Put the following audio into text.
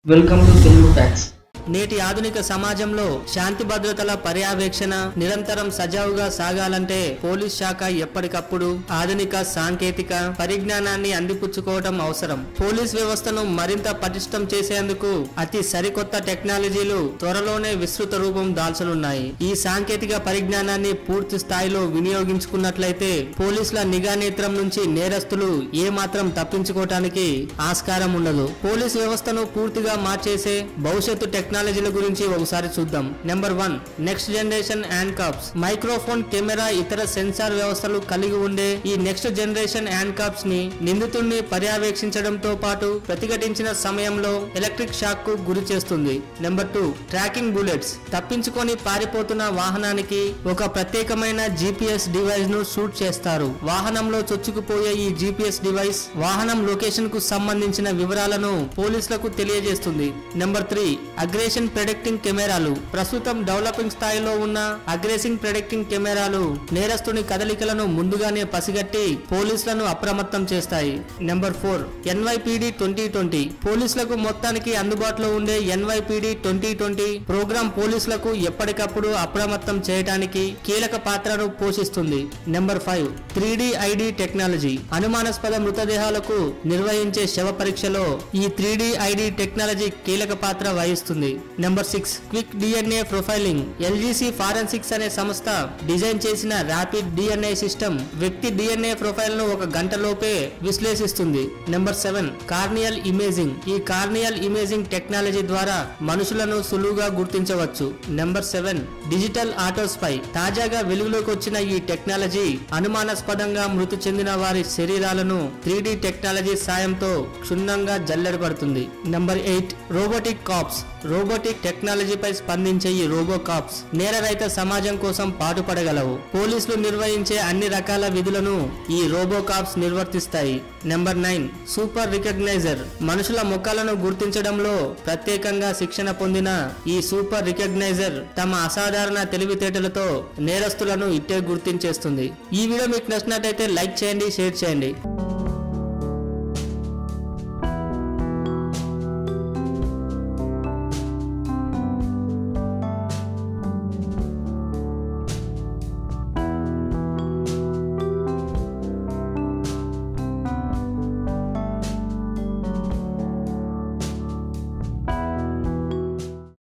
welcome to Telugu fax నేటి ఆధునిక సమాజంలో శాంతి భద్రతల పర్యవేక్షణ నిరంతరం సజావుగా సాగాలంటే పోలీస్ శాఖ ఎప్పటికప్పుడు ఆధునిక సాంకేతిక పరిజ్ఞానాన్ని అందిపుచ్చుకోవడం అవసరం పోలీస్ వ్యవస్థను మరింత పటిష్టం చేసేందుకు అతి సరికొత్త టెక్నాలజీలు త్వరలోనే విస్తృత రూపం దాల్చనున్నాయి ఈ సాంకేతిక పరిజ్ఞానాన్ని పూర్తి స్థాయిలో వినియోగించుకున్నట్లయితే పోలీసుల నిఘా నేత్రం నుంచి నేరస్తులు ఏ మాత్రం తప్పించుకోవటానికి ఆస్కారం ఉండదు పోలీస్ వ్యవస్థను పూర్తిగా మార్చేసే భవిష్యత్తు టెక్నాలజీల గురించి ఒకసారి చూద్దాం number one next generation hand cops microphone camera ఇతర సెన్సార్ వ్యవస్థలు కలిగి ఉండే ఈ నెక్స్ట్ జనరేషన్ హ్యాండ్ కాప్స్ ని నిందితుడిని పర్యవేక్షించడంతో పాటు ప్రతిఘటించిన సమయంలో ఎలక్ట్రిక్ షాక్ కు గురి చేస్తుంది నెంబర్ టూ ట్రాకింగ్ బుల్లెట్స్ తప్పించుకొని పారిపోతున్న వాహనానికి ఒక ప్రత్యేకమైన జీపీఎస్ డివైస్ ను షూట్ చేస్తారు వాహనంలో చొచ్చుకుపోయే ఈ జీపీఎస్ డివైస్ వాహనం లొకేషన్ కు సంబంధించిన వివరాలను పోలీసులకు తెలియజేస్తుంది నెంబర్ త్రీ అగ్రేషన్ ప్రెడిక్టింగ్ కెమెరాలు ప్రస్తుతం డెవలపింగ్ స్థాయిలో ఉన్న అగ్రేసింగ్ ప్రెడిక్టింగ్ కెమెరాలు నేరస్తుని కదలికలను ముందుగానే పసిగట్టి పోలీసులను అప్రమత్తం చేస్తాయి number four NYPD twenty twenty పోలీసులకు మొత్తానికి అందుబాటులో ఉండే ఎన్వైపిడి ట్వంటీ ట్వంటీ ప్రోగ్రామ్ పోలీసులకు ఎప్పటికప్పుడు అప్రమత్తం చేయడానికి కీలక పాత్రను పోషిస్తుంది number five three ID technology అనుమానాస్పద మృతదేహాలకు నిర్వహించే శవ పరీక్షలో ఈ త్రీ ఐడి టెక్నాలజీ కీలక పాత్ర వహిస్తుంది number six quick DNA profiling LGC forensics అనే సంస్థ డిజైన్ చేసిన ర్యాపిడ్ డిఎన్ఏ సిస్టమ్ వ్యక్తి డిఎన్ఏ ప్రొఫైల్ ను ఒక గంటలోపే విశ్లేషిస్తుంది నెంబర్ సెవెన్ కార్నియల్ ఇమేజింగ్ ఈ కార్నియల్ ఇమేజింగ్ టెక్నాలజీ ద్వారా మనుషులను సులువుగా గుర్తించవచ్చు నెంబర్ సెవెన్ డిజిటల్ ఆటోస్పై తాజాగా వెలుగులోకి వచ్చిన ఈ టెక్నాలజీ అనుమానాస్పదంగా మృతి చెందిన వారి శరీరాలను త్రీ టెక్నాలజీ సాయంతో క్షుణ్ణంగా జల్లెడబడుతుంది number eight robotic cops robotic టెక్నాలజీపై స్పందించే ఈ రోబో కాప్స్ నేరరహిత సమాజం కోసం పాటుపడగలవు పోలీసులు నిర్వహించే అన్ని రకాల విధులను ఈ రోబో కాప్స్ నిర్వర్తిస్తాయి నెంబర్ నైన్ సూపర్ రికగ్నైజర్ మనుషుల ముఖాలను గుర్తించడంలో ప్రత్యేకంగా శిక్షణ పొందిన ఈ సూపర్ రికగ్నైజర్ తమ అసాధారణ తెలివితేటలతో నేరస్తులను ఇట్టే గుర్తించేస్తుంది ఈ వీడియో మీకు నచ్చినట్టయితే లైక్ చేయండి షేర్ చేయండి